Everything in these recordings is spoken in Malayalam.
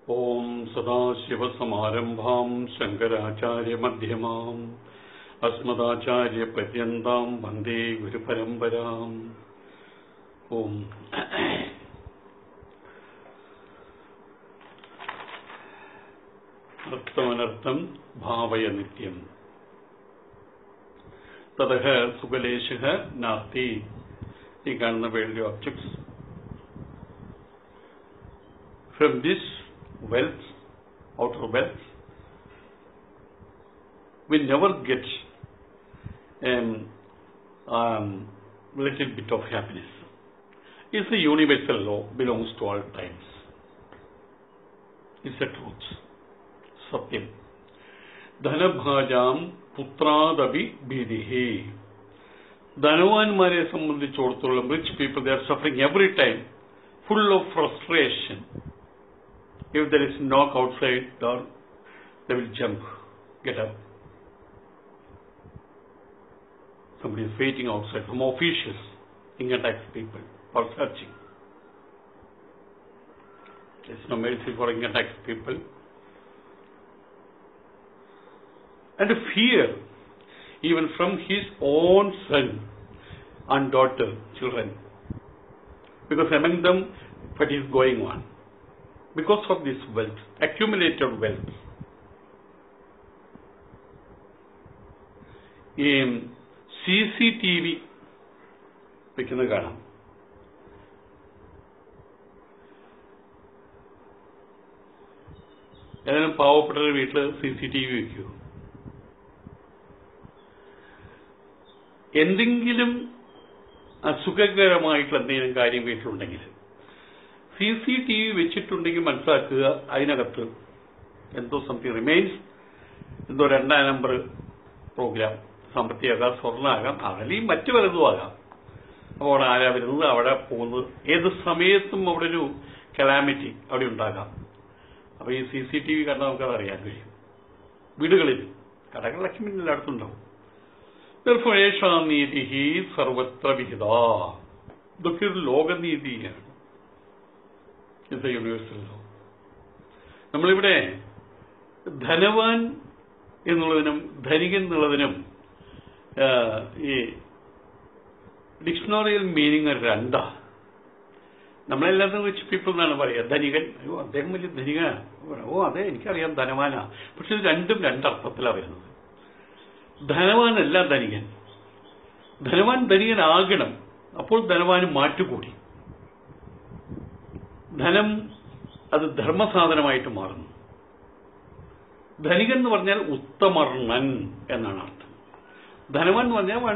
ॐ सदाशिवसमारम्भाम् शङ्कराचार्यमध्यमाम् अस्मदाचार्यपर्यन्ताम् वन्दे गुरुपरम्पराम् ॐ അർത്ഥമനർത്ഥം ഭാവയ നിത്യം തതഃ സുഖലേശः നാസ്തി ഈ കാണുന്ന world objects from this wealth, outer wealth, we never get a um, little bit of happiness. It's a universal law, belongs to all times. It's a truth. സത്യം ധനഭാജാം പുത്രാദപി ഭീതിഹി ധനവാന്മാരെ സംബന്ധിച്ചിടത്തോളം rich people they are suffering every time full of frustration. If there is knock outside door, they will jump, get up. Somebody is waiting outside, some officials, income tax people, for searching. There's no mercy for income tax people. And fear, even from his own son and daughter, children, because among them what is going on because of this wealth accumulated wealth ഈ സി സി ടി വി വെക്കുന്നത് കാണാം ഏതായാലും പാവപ്പെട്ട വീട്ടിൽ സി സി ടി വി വെക്കൂ എന്തെങ്കിലും അസുഖകരമായിട്ടുള്ള എന്തെങ്കിലും കാര്യം വീട്ടിലുണ്ടെങ്കിൽ സി സി ടി വി വെച്ചിട്ടുണ്ടെങ്കിൽ മനസ്സിലാക്കുക അതിനകത്ത് എന്തോ സംതിങ് റിമൈൻസ് എന്തോ രണ്ടാം നമ്പർ പ്രോഗ്രാം സാമ്പത്തികമാകാം സ്വർണ്ണമാകാം അല്ലെങ്കിൽ മറ്റു പലതും ആകാം അപ്പോൾ അവിടെ ആരാ വരുന്നത് അവിടെ പോകുന്നത് ഏത് സമയത്തും അവിടെ ഒരു കലാമിറ്റി അവിടെ ഉണ്ടാകാം അപ്പൊ ഈ സി സി ടി വി കണ്ടാൽ നമുക്കത് അറിയാൻ കഴിയും വീടുകളിൽ കടകളിലൊക്കെ പിന്നെ എല്ലായിടത്തും ഉണ്ടാവും നീതി സർവത്ര വിഹിത ഇതൊക്കെ ഒരു ലോകനീതിയാണ് ഇത് യൂണിവേഴ്സൽ ലോ നമ്മളിവിടെ ധനവാൻ എന്നുള്ളതിനും ധനികൻ എന്നുള്ളതിനും ഈ ഡിക്ഷണറിയൽ മീനിങ് രണ്ടാ നമ്മളെല്ലാത്തും റിച്ച് പീപ്പിൾ എന്നാണ് പറയുക ധനികൻ അയ്യോ അദ്ദേഹം വലിയ ധനികനാണ് ഓ അതെ എനിക്കറിയാം ധനവാനാ പക്ഷെ ഇത് രണ്ടും രണ്ടർത്ഥത്തിലാണ് വരുന്നത് ധനവാനല്ല ധനികൻ ധനവാൻ ധനികനാകണം അപ്പോൾ ധനവാന് മാറ്റുകൂടി ധനം അത് ധർമ്മസാധനമായിട്ട് മാറുന്നു ധനികൻ എന്ന് പറഞ്ഞാൽ ഉത്തമർണൻ എന്നാണ് അർത്ഥം ധനവാൻ എന്ന് പറഞ്ഞാൽ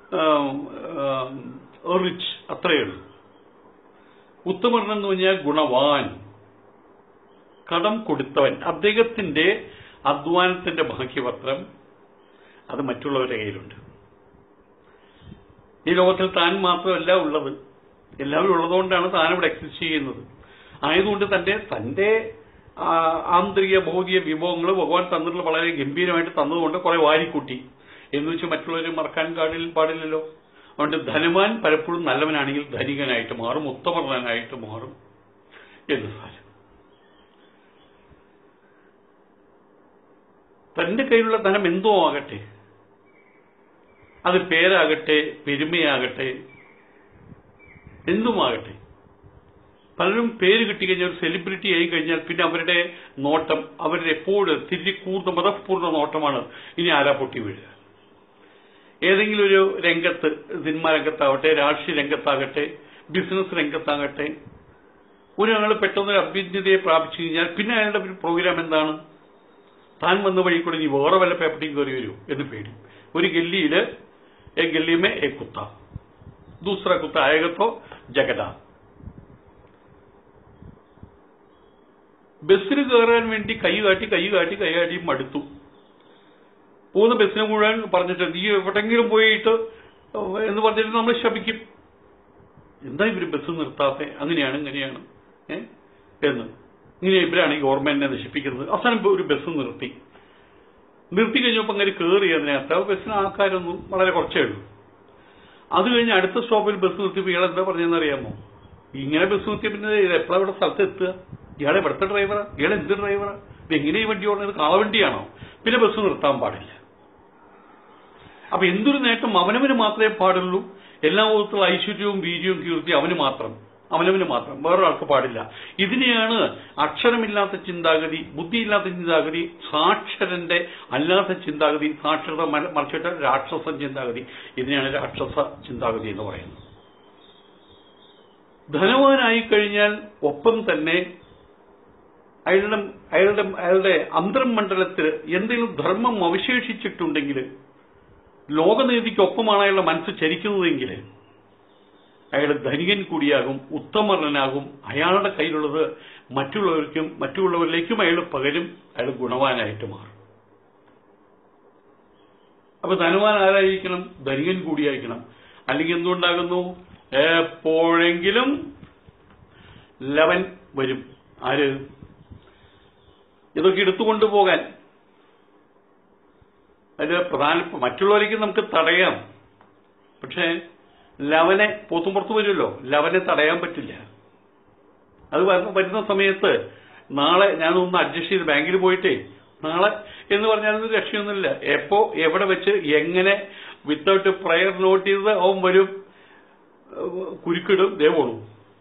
റിച്ച് അത്രയേ ഉള്ളൂ ഉത്തമർണൻ എന്ന് പറഞ്ഞാൽ ഗുണവാൻ കടം കൊടുത്തവൻ അദ്ദേഹത്തിന്റെ അധ്വാനത്തിന്റെ ബാക്കിപത്രം അത് മറ്റുള്ളവരുടെ കയ്യിലുണ്ട് ഈ ലോകത്തിൽ താൻ മാത്രമല്ല ഉള്ളത് എല്ലാവരും ഉള്ളതുകൊണ്ടാണ് താൻ ഇവിടെ എക്സിസ്റ്റ് ചെയ്യുന്നത് ആയതുകൊണ്ട് തന്റെ തന്റെ ആന്തരിക ഭൗതിക വിഭവങ്ങൾ ഭഗവാൻ തന്നിട്ടുള്ള വളരെ ഗംഭീരമായിട്ട് തന്നതുകൊണ്ട് കുറെ വാരിക്കൂട്ടി എന്ന് വെച്ച് മറ്റുള്ളവരെ മറക്കാൻ കാടിൽ പാടില്ലല്ലോ അതുകൊണ്ട് ധനവാൻ പലപ്പോഴും നല്ലവനാണെങ്കിൽ ധനികനായിട്ട് മാറും ഉത്തമർണനായിട്ട് മാറും എന്ന് സാരം തന്റെ കയ്യിലുള്ള ധനം എന്തോ ആകട്ടെ അത് പേരാകട്ടെ പെരുമയാകട്ടെ എന്തുമാകട്ടെ പലരും പേര് കിട്ടിക്കഴിഞ്ഞാൽ ഒരു സെലിബ്രിറ്റി ആയി കഴിഞ്ഞാൽ പിന്നെ അവരുടെ നോട്ടം അവരുടെ എപ്പോഴും തിരികൂർന്ന മതപൂർണ്ണ നോട്ടമാണ് ഇനി ആരാ പൊട്ടി വീഴുക ഏതെങ്കിലും ഒരു രംഗത്ത് സിനിമാ രംഗത്താവട്ടെ രാഷ്ട്രീയ രംഗത്താകട്ടെ ബിസിനസ് രംഗത്താകട്ടെ ഒരാൾ പെട്ടെന്ന് ഒരു അഭ്യജ്ഞതയെ പ്രാപിച്ചു കഴിഞ്ഞാൽ പിന്നെ അയാളുടെ ഒരു പ്രോഗ്രാം എന്താണ് താൻ വന്ന വഴി കൂടെ ഇനി വേറെ വല്ല പേപ്പട്ടിയും കയറി വരൂ എന്ന് പേടി ഒരു ഗല്ലിയില് ഏ ഗല്ലിമേ ഏ കുത്ത ദൂസറ കുത്ത ആയകത്തോ ജഗത ബസ്സിൽ കയറാൻ വേണ്ടി കൈ കാട്ടി കൈ കാട്ടി കൈ കാട്ടി മടുത്തു പോകുന്ന ബസ്സിനെ മുഴുവൻ പറഞ്ഞിട്ട് നീ എവിടെങ്കിലും പോയിട്ട് എന്ന് പറഞ്ഞിട്ട് നമ്മൾ ശപിക്കും എന്താ ഇവര് ബസ് നിർത്താത്തെ അങ്ങനെയാണ് ഇങ്ങനെയാണ് ഏ എന്ന് ഇങ്ങനെ ഇവരാണ് ഈ ഗവൺമെന്റിനെ നശിപ്പിക്കുന്നത് അവസാനം ഒരു ബസ് നിർത്തി നിർത്തി കഴിഞ്ഞപ്പോൾ അങ്ങനെ കയറി അതിനകത്ത് ബസ്സിന് ആൾക്കാരൊന്നും വളരെ കുറച്ചേ ഉള്ളൂ അത് കഴിഞ്ഞ് അടുത്ത സ്റ്റോപ്പിൽ ബസ് നിർത്തിയപ്പോൾ ഇയാൾ എന്താ പറഞ്ഞതെന്ന് അറിയാമോ ഇങ്ങനെ ബസ് നിർത്തിയ പിന്നെ ഇത് എപ്പോഴാ ഇവിടെ സ്ഥലത്ത് എത്തുക ഇയാൾ എവിടുത്തെ ഡ്രൈവറാ ഇയാൾ എന്ത് ഡ്രൈവറാ ഇത് എങ്ങനെ ഈ വണ്ടി ഓടുന്നത് കാളവണ്ടിയാണോ പിന്നെ ബസ് നിർത്താൻ പാടില്ല അപ്പൊ എന്തൊരു നേട്ടം അവനവന് മാത്രമേ പാടുള്ളൂ എല്ലാ വിധത്തിലുള്ള ഐശ്വര്യവും വീര്യവും കീർത്തി അവന് മാത്രം അവനവന് മാത്രം വേറൊരാൾക്ക് പാടില്ല ഇതിനെയാണ് അക്ഷരമില്ലാത്ത ചിന്താഗതി ബുദ്ധിയില്ലാത്ത ചിന്താഗതി സാക്ഷരന്റെ അല്ലാത്ത ചിന്താഗതി സാക്ഷരത മല- മറിച്ചിട്ട് രാക്ഷസ ചിന്താഗതി ഇതിനെയാണ് രാക്ഷസ ചിന്താഗതി എന്ന് പറയുന്നത് ധനവാനായി കഴിഞ്ഞാൽ ഒപ്പം തന്നെ അയാളുടെ അയാളുടെ അയാളുടെ അന്തർമണ്ഡലത്തിൽ എന്തെങ്കിലും ധർമ്മം അവശേഷിച്ചിട്ടുണ്ടെങ്കിൽ ലോകനീതിക്കൊപ്പമാണ് അയാളുടെ മനസ്സ് ചരിക്കുന്നതെങ്കിൽ അയാൾ ധനികൻ കൂടിയാകും ഉത്തമർണനാകും അയാളുടെ കയ്യിലുള്ളത് മറ്റുള്ളവർക്കും മറ്റുള്ളവരിലേക്കും അയാൾ പകരും അയാൾ ഗുണവാനായിട്ട് മാറും അപ്പൊ ധനവാൻ ആരായിരിക്കണം ധനികൻ കൂടിയായിരിക്കണം അല്ലെങ്കിൽ എന്തുണ്ടാകുന്നു എപ്പോഴെങ്കിലും ലവൻ വരും ആര് ഇതൊക്കെ എടുത്തുകൊണ്ടു പോകാൻ അത് പ്രധാന മറ്റുള്ളവരേക്ക് നമുക്ക് തടയാം പക്ഷേ ലവനെ പോത്തും പുറത്തു വരുമല്ലോ ലവനെ തടയാൻ പറ്റില്ല അത് വരുന്ന- വരുന്ന സമയത്ത് നാളെ ഞാൻ ഒന്ന് അഡ്ജസ്റ്റ് ചെയ്ത് ബാങ്കിൽ പോയിട്ടേ നാളെ എന്ന് പറഞ്ഞാൽ രക്ഷയൊന്നുമില്ല എപ്പോ എവിടെ വെച്ച് എങ്ങനെ വിത്തൗട്ട് പ്രയർ നോട്ട് ചെയ്ത് അവൻ വരും ഏഹ് കുരുക്കിടും ദേ പോണു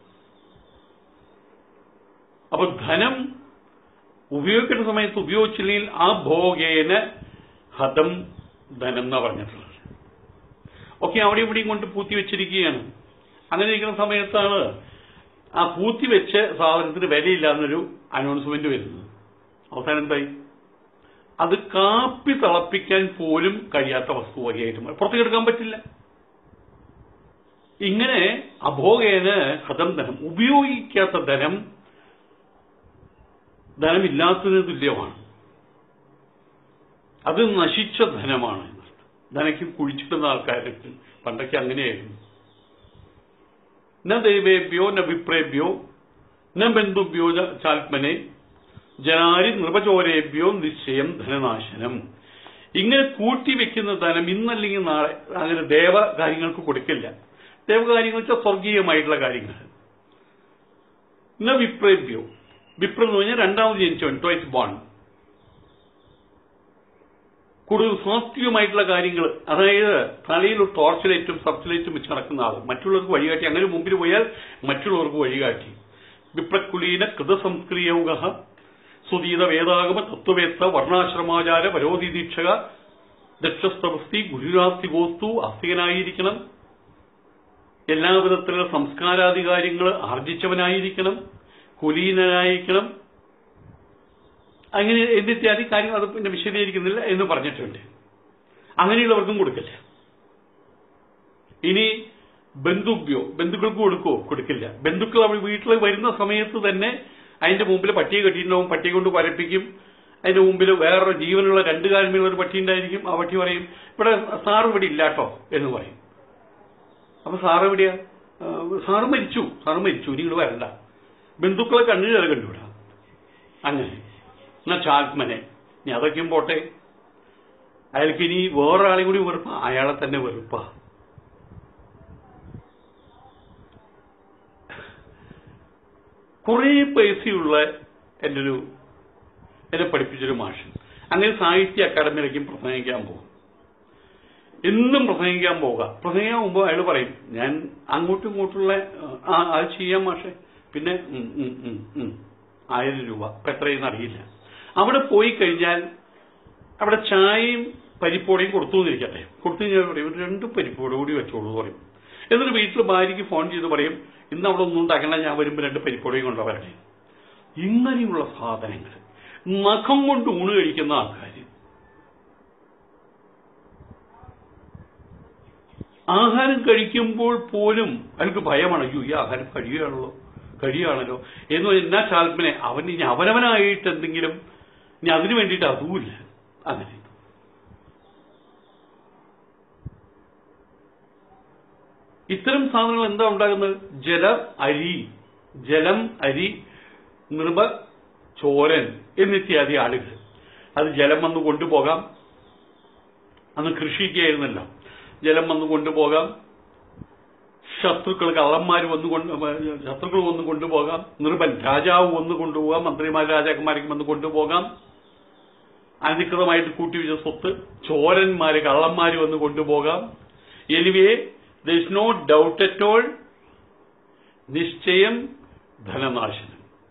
അപ്പൊ ധനം ഉപയോഗിക്കുന്ന സമയത്ത് ഉപയോഗിച്ചില്ലെങ്കിൽ ആ ഭോഗേന ഹതം ധനം എന്നാ പറഞ്ഞിട്ടുള്ളത് ഒക്കെ അവിടെ ഇവിടെയും കൊണ്ട് പൂത്തി വെച്ചിരിക്കുകയാണ് അങ്ങനെ ഇരിക്കുന്ന സമയത്താണ് ആ പൂത്തി വെച്ച സാധനത്തിന് വിലയില്ലാന്നൊരു അനൗൺസ്മെന്റ് വരുന്നത് അവസാനം എന്തായി അത് കാപ്പി തിളപ്പിക്കാൻ പോലും കഴിയാത്ത വസ്തു വകയായിട്ട് മാറി പുറത്തേക്ക് എടുക്കാൻ പറ്റില്ല ഇങ്ങനെ അഭോഗേന ഹതം ധനം ഉപയോഗിക്കാത്ത ധനം ധനമില്ലാത്തതിന് തുല്യമാണ് അത് നശിച്ച ധനമാണ് ധനയ്ക്ക് കുഴിച്ചിട്ടുന്ന ആൾക്കാർക്ക് പണ്ടൊക്കെ അങ്ങനെയായിരുന്നു ന ദൈവേഭ്യോ ന വിപ്രേഭ്യോ ന ബന്ധുഭ്യോ ച- ചാത്മനെ ജനാരി നൃപചോരേഭ്യോ നിശ്ചയം ധനനാശനം ഇങ്ങനെ കൂട്ടിവെക്കുന്ന ധനം ഇന്നല്ലെങ്കിൽ നാളെ അങ്ങനെ ദേവ കാര്യങ്ങൾക്ക് കൊടുക്കില്ല ദേവകാര്യങ്ങൾ വെച്ചാൽ സ്വർഗീയമായിട്ടുള്ള കാര്യങ്ങൾ ന വിപ്രേഭ്യോ വിപ്ര എന്ന് പറഞ്ഞാൽ രണ്ടാമത് ജനിച്ചവൻ ട്വൈസ് ബോൺ കൂടുതൽ സാത്വികമായിട്ടുള്ള കാര്യങ്ങൾ അതായത് തലയിൽ ഒരു ടോർച്ച് ലൈറ്റും സബ് ലൈറ്റും വെച്ച് നടക്കുന്ന ആൾ മറ്റുള്ളവർക്ക് വഴികാട്ടി അങ്ങനെ മുമ്പിൽ പോയാൽ മറ്റുള്ളവർക്ക് വഴികാട്ടി വിപ്രക്കുലീന കൃതസംസ്ക്രിയൗക സുതീത വേദാഗമ തത്വവേത്ത വർണ്ണാശ്രമാചാര പരോധി ദീക്ഷക ദക്ഷസ്തവസ്തി ഗുരുരാസ്തി ഗോസ്തു ആസ്തികനായിരിക്കണം എല്ലാ വിധത്തിലുള്ള സംസ്കാരാധികാര്യങ്ങൾ ആർജിച്ചവനായിരിക്കണം കുലീനനായിരിക്കണം അങ്ങനെ എന്നിത്യാദി കാര്യങ്ങൾ അത് പിന്നെ വിശദീകരിക്കുന്നില്ല എന്ന് പറഞ്ഞിട്ടുണ്ട് അങ്ങനെയുള്ളവർക്കും കൊടുക്കില്ല ഇനി ബന്ധുഭ്യോ ബന്ധുക്കൾക്ക് കൊടുക്കുവോ കൊടുക്കില്ല ബന്ധുക്കൾ അവർ വീട്ടിൽ വരുന്ന സമയത്ത് തന്നെ അതിന്റെ മുമ്പിൽ പട്ടിയെ കെട്ടിയിട്ടുണ്ടാവും പട്ടിയെ കൊണ്ട് വരപ്പിക്കും അതിന്റെ മുമ്പിൽ വേറൊരു ജീവനുള്ള രണ്ട് കാലമുള്ള ഒരു പട്ടി ഉണ്ടായിരിക്കും ആ പട്ടി പറയും ഇവിടെ സാറ് ഇവിടെ ഇല്ലാട്ടോ എന്ന് പറയും അപ്പൊ സാറ് എവിടെയാ ആ, സാറ് മരിച്ചു സാറ് മരിച്ചു ഇനി ഇങ്ങോട്ട് വരണ്ട ബന്ധുക്കളെ കണ്ണിൽ കണ്ടുവിടാ അങ്ങനെ എന്നാ ചാത്മനെ ഇനി അതൊക്കെയും പോട്ടെ അയാൾക്ക് ഇനി വേറൊരാളെ കൂടി വെറുപ്പ അയാളെ തന്നെ വെറുപ്പ കുറേ പൈസയുള്ള എൻ്റെ ഒരു എന്നെ പഠിപ്പിച്ചൊരു മാഷ് അങ്ങനെ സാഹിത്യ അക്കാദമിയിലേക്കും പ്രസംഗിക്കാൻ പോകും എന്നും പ്രസംഗിക്കാൻ പോവുക പ്രസംഗിക്കാൻ പോകുമ്പോൾ അയാൾ പറയും ഞാൻ അങ്ങോട്ടും ഇങ്ങോട്ടുള്ള ആ അത് ചെയ്യാം മാഷെ പിന്നെ ഉം, ഉം, ഉം, ഉം. ആയിരം രൂപ ഇപ്പൊ എത്രയെന്ന് അറിയില്ല അവിടെ പോയി കഴിഞ്ഞാൽ അവിടെ ചായയും പരിപ്പോടെയും കൊടുത്തു എന്നിരിക്കട്ടെ കൊടുത്തു കഴിഞ്ഞാൽ പറയും ഒരു രണ്ട് പരിപ്പോട് കൂടി വെച്ചോളൂ എന്ന് പറയും എന്നിട്ട് വീട്ടിൽ ഭാര്യയ്ക്ക് ഫോൺ ചെയ്ത് പറയും ഇന്ന് അവിടെ ഒന്നും ഉണ്ടാക്കണ്ട ഞാൻ വരുമ്പോൾ രണ്ട് പരിപ്പോടെയും കൊണ്ടുവരട്ടെ ഇങ്ങനെയുള്ള സാധനങ്ങൾ നഖം കൊണ്ട് ഊണ് കഴിക്കുന്ന ആൾക്കാർ ആഹാരം കഴിക്കുമ്പോൾ പോലും അയാൾക്ക് ഭയമാണ് അയ്യോ ഈ ആഹാരം കഴിയുകയാണല്ലോ കഴിയുകയാണല്ലോ എന്ന് പറഞ്ഞാൽ എന്നാ ചാൽപ്പനെ അവൻ ഇനി അവനവനായിട്ട് എന്തെങ്കിലും ഇനി അതിനു വേണ്ടിയിട്ട് അതുമില്ല അങ്ങനെ ഇത്തരം സാധനങ്ങൾ എന്താ ഉണ്ടാകുന്നത് ജല അരി ജലം അരി നൃപ ചോരൻ എന്നിത്യാദി ആളുകൾ അത് ജലം വന്ന് കൊണ്ടുപോകാം അന്ന് കൃഷിക്കായിരുന്നല്ലോ ജലം വന്ന് കൊണ്ടുപോകാം ശത്രുക്കൾ കള്ളന്മാർ വന്നു കൊണ്ട് ശത്രുക്കൾ വന്ന് കൊണ്ടുപോകാം നിർബൻ രാജാവ് വന്ന് കൊണ്ടുപോകാം മന്ത്രിമാർ രാജാക്കന്മാർക്ക് വന്ന് കൊണ്ടുപോകാം അനധികൃതമായിട്ട് കൂട്ടിവെച്ച സ്വത്ത് ചോരന്മാര് കള്ളന്മാര് വന്ന് കൊണ്ടുപോകാം anyway thus no doubt at all നിശ്ചയം ധനനാശനം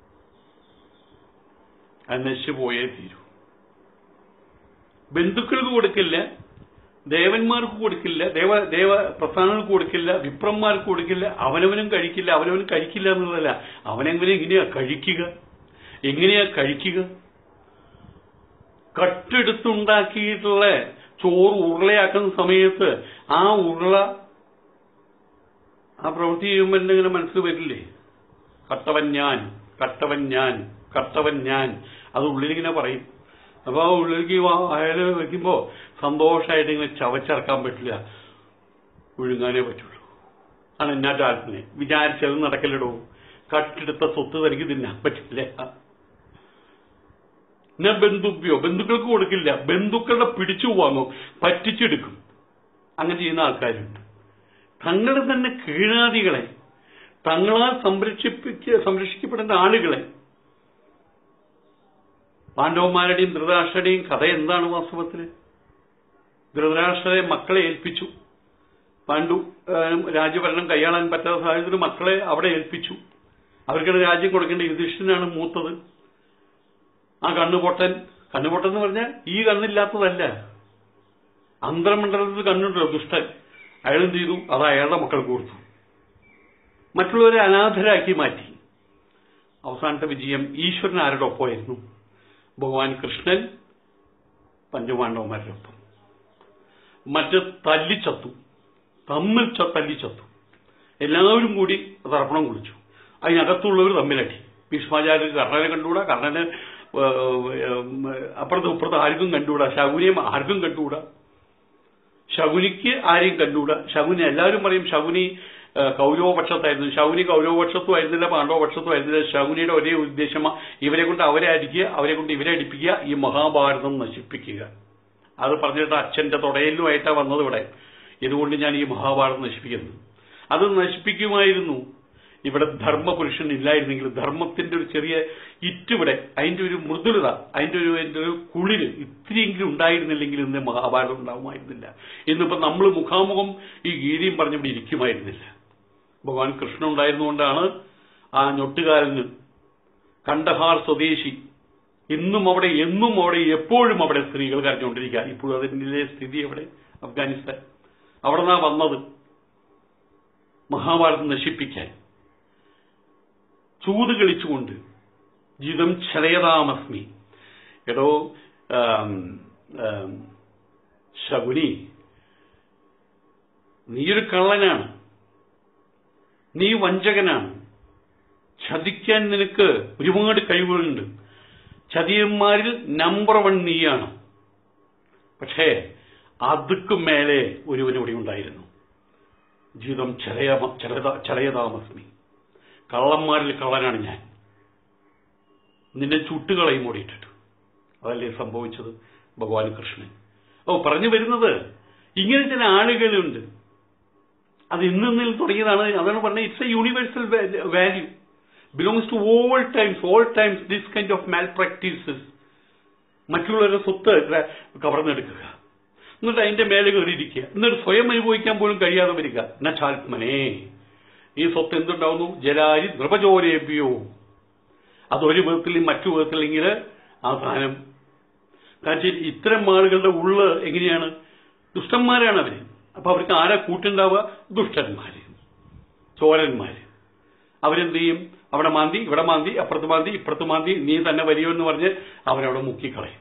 അത് നശിച്ചു പോയേ തീരൂ ബന്ധുക്കൾക്ക് കൊടുക്കില്ല ദേവന്മാർക്ക് കൊടുക്കില്ല ദേവ ദേവ പ്രസ്ഥാനങ്ങൾക്ക് കൊടുക്കില്ല വിപ്രന്മാർക്ക് കൊടുക്കില്ല അവനവനും കഴിക്കില്ല അവനവനും കഴിക്കില്ല എന്നുള്ളതല്ല അവനെങ്ങനെ എങ്ങനെയാ കഴിക്കുക എങ്ങനെയാ കഴിക്കുക കട്ടെടുത്തുണ്ടാക്കിയിട്ടുള്ള ചോറ് ഉരുളയാക്കുന്ന സമയത്ത് ആ ഉരുള ആ പ്രവൃത്തി ചെയ്യുമ്പോൾ എന്നെ ഇങ്ങനെ മനസ്സിൽ വരില്ലേ കട്ടവൻ ഞാൻ കട്ടവൻ ഞാൻ കട്ടവൻ ഞാൻ അത് ഉള്ളിലിങ്ങനെ പറയും അപ്പൊ ആ ഉള്ളിലേക്ക് അയാൾ വെക്കുമ്പോ സന്തോഷമായിട്ട് ഇങ്ങനെ ചവച്ചിറക്കാൻ പറ്റില്ല ഒഴുങ്ങാനേ പറ്റുള്ളൂ ആണ് എന്നാട്ട് ആത്മനെ വിചാരിച്ചത് നടക്കലിടൂ കട്ടെടുത്ത സ്വത്ത് തനിക്ക് തിന്നാൻ പറ്റില്ല എന്നാ ബന്ധുവ്യോ ബന്ധുക്കൾക്ക് കൊടുക്കില്ല ബന്ധുക്കളുടെ പിടിച്ചു വാങ്ങും പറ്റിച്ചെടുക്കും അങ്ങനെ ചെയ്യുന്ന ആൾക്കാരുണ്ട് തങ്ങളുടെ തന്നെ കീഴാദികളെ തങ്ങളാൽ സംരക്ഷിപ്പിക്ക സംരക്ഷിക്കപ്പെടേണ്ട ആളുകളെ പാണ്ഡവന്മാരുടെയും ധൃതരാഷ്ട്രയുടെയും കഥ എന്താണ് വാസ്തവത്തിൽ ധൃതരാഷ്ട്രരെ മക്കളെ ഏൽപ്പിച്ചു പാണ്ഡു ഏഹ്, രാജ്യഭരണം കൈയാളാൻ പറ്റാത്ത സാഹചര്യത്തിൽ മക്കളെ അവിടെ ഏൽപ്പിച്ചു അവർക്കാണ് രാജ്യം കൊടുക്കേണ്ട യുധിഷ്ഠിരനാണ് മൂത്തത് ആ കണ്ണുപൊട്ടൻ കണ്ണുപൊട്ടൻ എന്ന് പറഞ്ഞാൽ ഈ കണ്ണില്ലാത്തതല്ല അന്തർമണ്ഡലത്തിൽ കണ്ണുണ്ടല്ലോ ദുഷ്ടൻ അയാൾ എന്ത് ചെയ്തു അത് അയാളുടെ മക്കൾക്ക് കൊടുത്തു മറ്റുള്ളവരെ അനാഥരാക്കി മാറ്റി അവസാനത്തെ വിജയം ഈശ്വരൻ ആരുടെ ഒപ്പമായിരുന്നു ഭഗവാൻ കൃഷ്ണൻ പഞ്ചപാണ്ഡവന്മാരുടെ ഒപ്പം മറ്റ് തല്ലിച്ചത്തു തമ്മിൽ ച- തല്ലിച്ചത്തു എല്ലാവരും കൂടി തർപ്പണം കുളിച്ചു അതിനകത്തുള്ളവർ തമ്മിലടി ഭീഷ്മാചാര്യർക്ക് കർണനെ കണ്ടുകൂടാ കർണന് അപ്പുറത്ത് ഇപ്പുറത്ത് ആർക്കും കണ്ടുകൂടാ ശകുനിയെ ആർക്കും കണ്ടുകൂടാ ശകുനിക്ക് ആരെയും കണ്ടുകൂടാ ശകുനി എല്ലാവരും പറയും ശകുനി ആ, കൗരവപക്ഷത്തായിരുന്നു ശകുനി കൗരവപക്ഷത്തും ആയിരുന്നില്ല പാണ്ഡവപക്ഷത്തും ആയിരുന്നില്ല ശകുനിയുടെ ഒരേ ഉദ്ദേശം ഇവരെ കൊണ്ട് അവരെ അടിക്കുക അവരെ കൊണ്ട് ഇവരെ അടിപ്പിക്കുക ഈ മഹാഭാരതം നശിപ്പിക്കുക അത് പറഞ്ഞിട്ട് അച്ഛന്റെ തുടയലുമായിട്ടാണ് വന്നത് ഇവിടെ ഇതുകൊണ്ട് ഞാൻ ഈ മഹാഭാരതം നശിപ്പിക്കുന്നു അത് നശിപ്പിക്കുമായിരുന്നു ഇവിടെ ധർമ്മപുരുഷൻ ഇല്ലായിരുന്നെങ്കിൽ ധർമ്മത്തിന്റെ ഒരു ചെറിയ ഇറ്റിവിടെ അതിന്റെ ഒരു മൃദുലത അതിന്റെ ഒരു അതിന്റെ ഒരു കുളിര് ഇത്തിരിയെങ്കിലും ഉണ്ടായിരുന്നില്ലെങ്കിൽ ഇന്ന് മഹാഭാരതം ഉണ്ടാവുമായിരുന്നില്ല ഇന്നിപ്പോ നമ്മൾ മുഖാമുഖം ഈ ഗീതിയും പറഞ്ഞിവിടെ ഇരിക്കുമായിരുന്നില്ല ഭഗവാൻ കൃഷ്ണൻ ഉണ്ടായിരുന്നുകൊണ്ടാണ് ആ ഞൊട്ടുകാരന് കണ്ടഹാർ സ്വദേശി ഇന്നും അവിടെ എന്നും അവിടെ എപ്പോഴും അവിടെ സ്ത്രീകൾ കരഞ്ഞുകൊണ്ടിരിക്കുക ഇപ്പോഴും അതിന്റെ സ്ഥിതി അവിടെ അഫ്ഗാനിസ്ഥാൻ അവിടെ നിന്നാ വന്നത് മഹാഭാരതം നശിപ്പിക്കാൻ ചൂത് കളിച്ചുകൊണ്ട് ജിതം ചലയതാമസ്മി എടോ ആം, ആം, ശകുനി നീയൊരു കള്ളനാണ് നീ വഞ്ചകനാണ് ചതിക്കാൻ നിനക്ക് ഒരുപാട് കഴിവുകളുണ്ട് ചതിയന്മാരിൽ നമ്പർ വൺ നീയാണ് പക്ഷേ അതുക്കും മേലെ ഒരുവൻ ഇവിടെ ഉണ്ടായിരുന്നു ജീവിതം ചലയമ ചലത- ചലയതാമസ്മി കള്ളന്മാരിൽ കള്ളനാണ് ഞാൻ നിന്നെ ചുട്ടുകളയും ഓടിയിട്ടിട്ട് അതല്ലേ സംഭവിച്ചത് ഭഗവാൻ കൃഷ്ണൻ ഓ പറഞ്ഞു വരുന്നത് ഇങ്ങനെ ചില ആളുകളുണ്ട് അത് ഇന്നിൽ തുടങ്ങിയതാണ് അതാണ് പറഞ്ഞത് it's a universal value belongs to all times all times this kind of malpractices മറ്റുള്ളവരുടെ സ്വത്ത് gra- കവർന്നെടുക്കുക എന്നിട്ട് അതിന്റെ മേലെ കയറിയിരിക്കുക എന്നിട്ട് സ്വയം അനുഭവിക്കാൻ പോലും കഴിയാതെ വരിക നച്ചാത്മനെ ഈ സ്വത്ത് എന്തുണ്ടാവുന്നു ജലാരി നൃപചോരേഭ്യോ അതൊരു വിധത്തിൽ മറ്റു വിധത്തിലെങ്കിൽ ആ സാധനം കാരണം ഇത്തരം ആളുകളുടെ ഉള്ള് എങ്ങനെയാണ് ദുഷ്ടന്മാരാണ് അവര് അപ്പൊ അവർക്ക് ആരാ കൂട്ടുണ്ടാവുക ദുഷ്ടന്മാര് ചോരന്മാര് അവരെന്ത് ചെയ്യും അവിടെ മാന്തി ഇവിടെ മാന്തി അപ്പുറത്ത് മാന്തി ഇപ്പുറത്ത് മാന്തി നീ തന്നെ വരിയോ എന്ന് പറഞ്ഞ് അവരവിടെ മുക്കിക്കളയും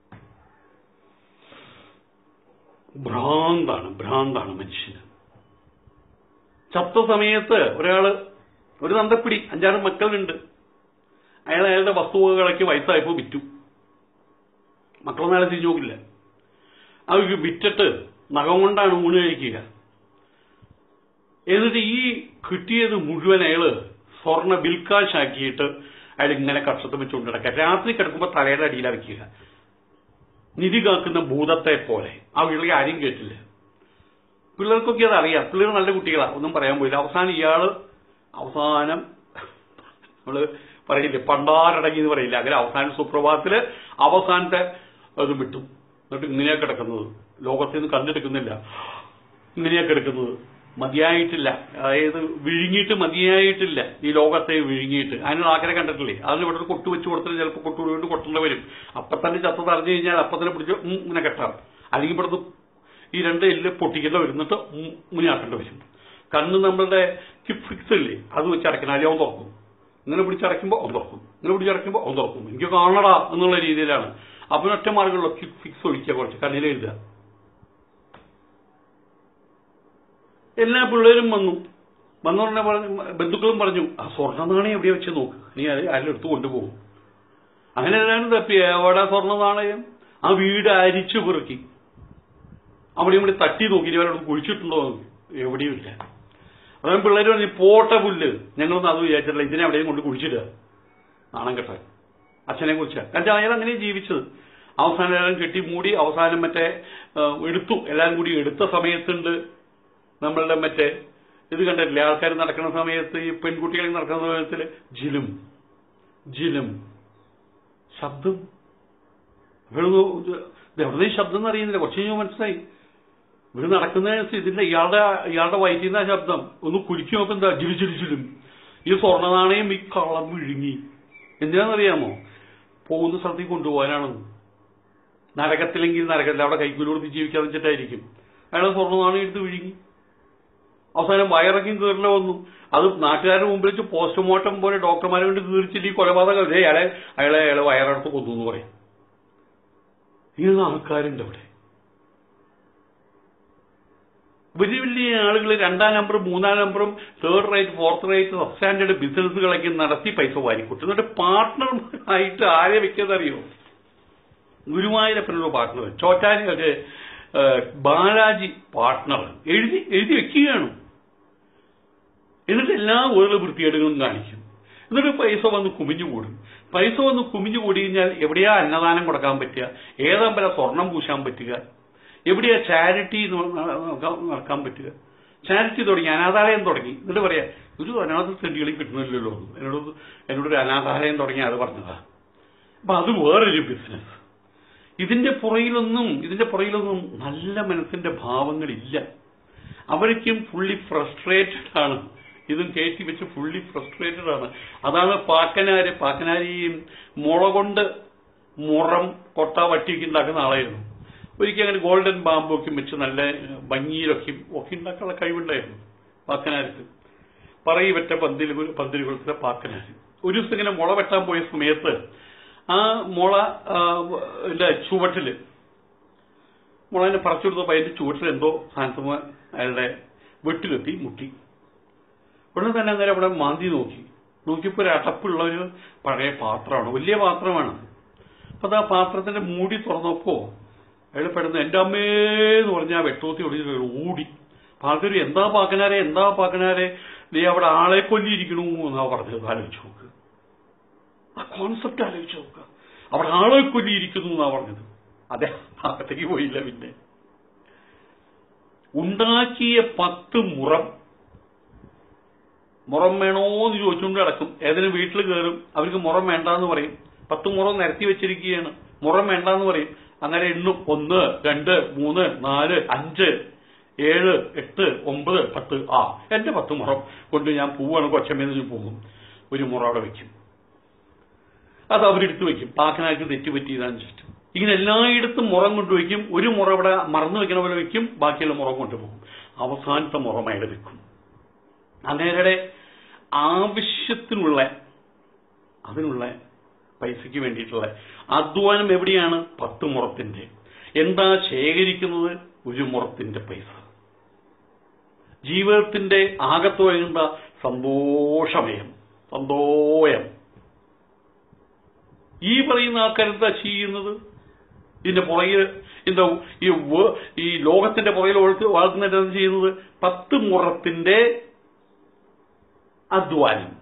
ഭ്രാന്താണ് ഭ്രാന്താണ് മനുഷ്യന് ചത്ത സമയത്ത് ഒരാള് ഒരു തന്തപ്പിടി അഞ്ചാറ് മക്കളുണ്ട് അയാൾ അയാളുടെ വസ്തുവകളൊക്കെ വയസ്സായപ്പോ വിറ്റു മക്കളൊന്നും അയാളെ തിരിഞ്ഞു നോക്കില്ല അവർക്ക് വിറ്റിട്ട് നഖം കൊണ്ടാണ് ഊണ് കഴിക്കുക എന്നിട്ട് ഈ കിട്ടിയത് മുഴുവൻ അയാള് സ്വർണ്ണ ബിൽക്കാശാക്കിയിട്ട് അയാൾ ഇങ്ങനെ കക്ഷത്ത് വെച്ചുകൊണ്ട് കിടക്കുക രാത്രി കിടക്കുമ്പോൾ തലയുടെ അടിയിലാണ് വെക്കുക നിധി കാക്കുന്ന ഭൂതത്തെ പോലെ ആ വീട്ടിലേക്ക് ആരും കേട്ടില്ല പിള്ളേർക്കൊക്കെ അത് അറിയാം പിള്ളേർ നല്ല കുട്ടികളാണ് ഒന്നും പറയാൻ പോയില്ല അവസാനം ഇയാള് അവസാനം നമ്മള് പറയില്ലേ പണ്ടാരടങ്ങി എന്ന് പറയില്ല അങ്ങനെ അവസാന സുപ്രഭാതത്തില് അവസാനത്തെ അത് വിട്ടു എന്നിട്ട് ഇങ്ങനെയാ കിടക്കുന്നത് ലോകത്തിൽ നിന്ന് കണ്ടെടുക്കുന്നില്ല ഇങ്ങനെയാ കിടക്കുന്നത് മതിയായിട്ടില്ല അതായത് വിഴുങ്ങിയിട്ട് മതിയായിട്ടില്ല ഈ ലോകത്തെ വിഴുങ്ങിയിട്ട് അതിനുള്ള ആഗ്രഹം കണ്ടിട്ടില്ലേ അതിന് ഇവിടെ ഒരു കൊട്ടു വെച്ച് കൊടുത്തിട്ട് ചിലപ്പോൾ കൊട്ടു വീണ്ടും കൊട്ടേണ്ടി വരും അപ്പൊ തന്നെ ചത്ത തറഞ്ഞു കഴിഞ്ഞാൽ അപ്പൊ തന്നെ പിടിച്ച് ഉം ഇങ്ങനെ കെട്ടാം അല്ലെങ്കിൽ ഇവിടുന്ന് ഈ രണ്ട് എല്ല് പൊട്ടിക്കേണ്ട വരുന്നിട്ട് ഉം ഇങ്ങനെ ആക്കേണ്ടി വരും കണ്ണ് നമ്മളുടെ ഫിക്സ് ഇല്ലേ അത് വെച്ച് അടയ്ക്കണം അല്ലെങ്കിൽ അവൻ തുറക്കും ഇങ്ങനെ പിടിച്ചടയ്ക്കുമ്പോൾ അവൻ തുറക്കും ഇങ്ങനെ പിടിച്ചടയ്ക്കുമ്പോൾ അവൻ തുറക്കും എനിക്ക് കാണടാ എന്നുള്ള രീതിയിലാണ് അപ്പൊ ഒറ്റ മാർഗമുള്ള ഫിക്സ് ഒഴിക്കുക കുറച്ച് കണ്ണിൽ എഴുതുക എല്ലാ പിള്ളേരും വന്നു വന്നോടനെ പറഞ്ഞു ബന്ധുക്കളും പറഞ്ഞു ആ സ്വർണ്ണ നാണയം എവിടെ വെച്ച് നോക്ക് നീ അത് അതിലെടുത്ത് കൊണ്ടുപോകും അങ്ങനെ എല്ലാവരും തപ്പി എവിടെ സ്വർണ്ണ നാണയം ആ വീട് അരിച്ചു പെറുക്കി അവിടെ ഇവിടെ തട്ടി നോക്കി ഇനി അവരോട് കുഴിച്ചിട്ടുണ്ടോ എന്ന്. എവിടെയും ഇല്ല അതാണ് പിള്ളേർ പറഞ്ഞു പോട്ട പുല്ല് ഞങ്ങളൊന്നും അത് വിചാരിച്ചിട്ടില്ല ഇതിനെ എവിടെയും കൊണ്ട് കുഴിച്ചിടുക നാണം കെട്ടാൻ അച്ഛനെ കുറിച്ച് കാരണം അയാൾ അങ്ങനെ ജീവിച്ചത് അവസാനം എല്ലാം കെട്ടി മൂടി അവസാനം മറ്റേ ആ, എടുത്തു എല്ലാം കൂടി എടുത്ത സമയത്തുണ്ട് നമ്മളുടെ മറ്റേ ഇത് കണ്ടിട്ടില്ലേ ആൾക്കാർ നടക്കുന്ന സമയത്ത് ഈ പെൺകുട്ടികൾ നടക്കുന്ന സമയത്തിൽ ജിലും ജിലും ശബ്ദം ഇവരൊന്നും ഇത് എവിടെ ശബ്ദം എന്ന് അറിയുന്നില്ല കുറച്ച് കഴിഞ്ഞ് മനസ്സിലായി ഇവര് നടക്കുന്ന ഇതിന്റെ ഇയാളുടെ ഇയാളുടെ വയറ്റിൽ നിന്ന് ആ ശബ്ദം ഒന്ന് കുലുക്കി നോക്കും എന്താ ജിലു ജിലു ജിലും ഈ സ്വർണ്ണ നാണയം ഈ കള്ളം വിഴുങ്ങി എന്തിനാണെന്നറിയാമോ പോകുന്ന സ്ഥലത്തേക്ക് കൊണ്ടുപോകാനാണ് നരകത്തിലെങ്കിൽ നരകത്തിൽ അവിടെ കൈക്കൂലി കൊടുത്ത് ജീവിക്കാന്ന് വെച്ചിട്ടായിരിക്കും അയാൾ സ്വർണ്ണ നാണയം എടുത്ത് വിഴുങ്ങി അവസാനം വയറക്കും കീറില വന്നു അത് നാട്ടുകാരുടെ മുമ്പിൽ വെച്ച് പോസ്റ്റ്മോർട്ടം പോലെ ഡോക്ടർമാരെ കൊണ്ട് കീറിച്ചിട്ട് ഈ കൊലപാതകം ദേ അയാളെ അയാളെ അയാളെ വയറെടുത്ത് കൊന്നു എന്ന് പറയും ഇങ്ങനെ ആൾക്കാരുണ്ട് അവിടെ വലിയ വലിയ ആളുകൾ രണ്ടാം നമ്പറും മൂന്നാം നമ്പറും third rate fourth rate sub standard ബിസിനസ്സുകളൊക്കെ നടത്തി പൈസ വാരിക്കൊട്ടു എന്നിട്ട് പാർട്ട്ണർമാരായിട്ട് ആരെ വെക്കാതറിയോ ഗുരുവായൂരപ്പനൊരു പാർട്ട്ണർ ചോറ്റാനി ഒരു ഏഹ്, ബാലാജി പാർട്ട്ണർ എഴുതി എഴുതി വെക്കുകയാണ് എന്നിട്ട് എല്ലാ ഓരോ വൃത്തികേടുകളും കാണിക്കും എന്നിട്ട് പൈസ വന്ന് കുമിഞ്ഞു കൂടും പൈസ വന്ന് കുമിഞ്ഞു കൂടി കഴിഞ്ഞാൽ എവിടെയാ അന്നദാനം കൊടുക്കാൻ പറ്റുക ഏതാമ്പല സ്വർണം പൂശാൻ പറ്റുക എവിടെയാ ചാരിറ്റി നടക്കാൻ പറ്റുക ചാരിറ്റി തുടങ്ങി അനാഥാലയം തുടങ്ങി എന്നിട്ട് പറയാ ഒരു അനാഥ തെണ്ടികളും കിട്ടുന്നില്ലല്ലോ എന്നോട് എന്നോടൊരു അനാഥാലയം തുടങ്ങി അത് പറഞ്ഞതാ അപ്പൊ അത് വേറൊരു ബിസിനസ് ഇതിന്റെ പുറയിലൊന്നും ഇതിന്റെ പുറയിലൊന്നും നല്ല മനസ്സിന്റെ ഭാവങ്ങളില്ല അവർക്കും ഫുള്ളി ഫ്രസ്ട്രേറ്റഡ് ആണ് ഇതും കയറ്റി വെച്ച് ഫുള്ളി ഫ്രസ്ട്രേറ്റഡ് ആണ് അതാണ് പാക്കനാര് പാക്കനാരിയും മുള കൊണ്ട് മുറം കൊട്ട വട്ടിയൊക്കെ ഉണ്ടാക്കുന്ന ആളായിരുന്നു ഒരിക്കലും അങ്ങനെ ഗോൾഡൻ ബാമ്പൊക്കെ വെച്ച് നല്ല ഭംഗിയിലൊക്കെ ഒക്കെ ഉണ്ടാക്കാനുള്ള കഴിവുണ്ടായിരുന്നു പാക്കനാർക്ക് പറയി വെറ്റ പന്തിൽ പന്തിൽ കുളത്തിലെ പാക്കനാര് ഒരു ദിവസം ഇങ്ങനെ മുള വെട്ടാൻ പോയ സമയത്ത് ആ മുള ആ, ന്റെ ചുവട്ടില് മുളനെ പറിച്ചു കൊടുത്തപ്പോ അതിന്റെ ചുവട്ടിൽ എന്തോ സാധനത്തുമ്പോ അയാളുടെ വെട്ടിലെത്തി മുട്ടി ഉടനെ തന്നെ അന്നേരം അവിടെ മാന്തി നോക്കി നോക്കിയപ്പോ ഒരു അടപ്പുള്ള ഒരു പഴയ പാത്രമാണ് വലിയ പാത്രമാണ് അപ്പൊ അത് ആ പാത്രത്തിന്റെ മൂടി തുറന്നപ്പോ അയാൾ പെടുന്ന എന്റെ അമ്മേന്ന് പറഞ്ഞ ആ വെട്ടൂത്തി ഒടിഞ്ഞ് ഓടി പാൽക്കൊരു എന്താ പാക്കനാരെ എന്താ പാക്കനാരെ നീ അവിടെ ആളെ കൊല്ലിയിരിക്കണു എന്നാ പറഞ്ഞത് ആലോചിച്ച് നോക്ക് ആ കോൺസെപ്റ്റ് ആലോചിച്ച് നോക്കുക അവിടെ ആളെ കൊല്ലിയിരിക്കുന്നു എന്നാ പറഞ്ഞത് അതെ അകത്തേക്ക് പോയില്ല പിന്നെ ഉണ്ടാക്കിയ പത്ത് മുറം മുറം വേണോ എന്ന് ചോദിച്ചുകൊണ്ട് കിടക്കും ഏതെങ്കിലും വീട്ടിൽ കയറും അവർക്ക് മുറം വേണ്ടാന്ന് പറയും പത്ത് മുറം നിരത്തി വെച്ചിരിക്കുകയാണ് മുറം വേണ്ടാന്ന് പറയും അങ്ങനെ എണ്ണും ഒന്ന് രണ്ട് മൂന്ന് നാല് അഞ്ച് ഏഴ് എട്ട് ഒമ്പത് പത്ത് ആ എന്റെ പത്ത് മുറം കൊണ്ട് ഞാൻ പോവാണ് കൊച്ചമ്മേന്ന് പോകും ഒരു മുറ അവിടെ വെക്കും അത് അവരെടുത്ത് വെക്കും പാക്കനാർക്ക് തെറ്റുപറ്റിയതാന്ന് വെച്ചിട്ട് ഇങ്ങനെ എല്ലായിടത്തും മുറം കൊണ്ടുവയ്ക്കും ഒരു മുറ ഇവിടെ മറന്നു വെക്കണ പോലെ വെക്കും ബാക്കിയുള്ള മുറം കൊണ്ടുപോകും അവസാനത്തെ മുറം അയാൾ വെക്കും അങ്ങേരുടെ ആവശ്യത്തിനുള്ള അതിനുള്ള പൈസയ്ക്ക് വേണ്ടിയിട്ടുള്ള അധ്വാനം എവിടെയാണ് പത്ത് മുറത്തിന്റെ എന്താ ശേഖരിക്കുന്നത് ഒരു മുറത്തിന്റെ പൈസ ജീവിതത്തിന്റെ ആകത്തുക എന്താ സന്തോഷമയം സന്തോഷം ഈ പറയുന്ന ആൾക്കാരെന്താ ചെയ്യുന്നത് ഇതിന്റെ പുറകിൽ എന്താ ഈ വ- ഈ ലോകത്തിന്റെ പുറകിൽ വളർത്ത് വളർത്തുന്നിട്ട് എന്താ ചെയ്യുന്നത് പത്ത് മുറത്തിന്റെ അധ്വാനം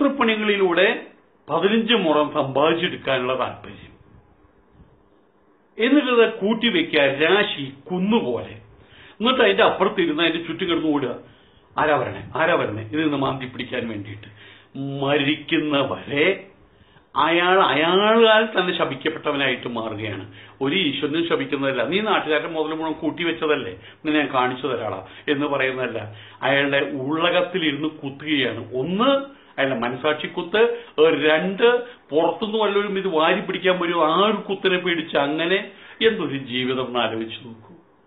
സൂത്രപ്പണികളിലൂടെ പതിനഞ്ച് മുറം സമ്പാദിച്ചെടുക്കാനുള്ള താല്പര്യം എന്നിട്ട് കൂട്ടി വെക്കുക രാശി കുന്നുപോലെ എന്നിട്ട് അതിന്റെ അപ്പുറത്തിരുന്ന് അതിന്റെ ചുറ്റും കിടന്ന് ഓടുക ആരാ വരണേ ആരാ വരണേ ഇതിൽ നിന്ന് മാന്തി പിടിക്കാൻ വേണ്ടിയിട്ട് മരിക്കുന്നവരെ അയാൾ അയാളാൽ തന്നെ ശപിക്കപ്പെട്ടവനായിട്ട് മാറുകയാണ് ഒരു ഈശ്വരനും ശപിക്കുന്നതല്ല നീ നാട്ടുകാരുടെ മുതൽ മുഴുവൻ കൂട്ടിവെച്ചതല്ലേ ഇന്ന് ഞാൻ കാണിച്ചു തരാടാ എന്ന് പറയുന്നതല്ല അയാളുടെ ഉള്ളകത്തിലിരുന്ന് കുത്തുകയാണ് ഒന്ന് അയാളുടെ മനസാക്ഷി കുത്ത് രണ്ട് പുറത്തുനിന്ന് വല്ലവരും ഇത് വാരി പിടിക്കാൻ വരും ആ ഒരു കുത്തിനെ പേടിച്ച് അങ്ങനെ എന്തൊരു ജീവിതം എന്ന് ആലോചിച്ച് നോക്കൂ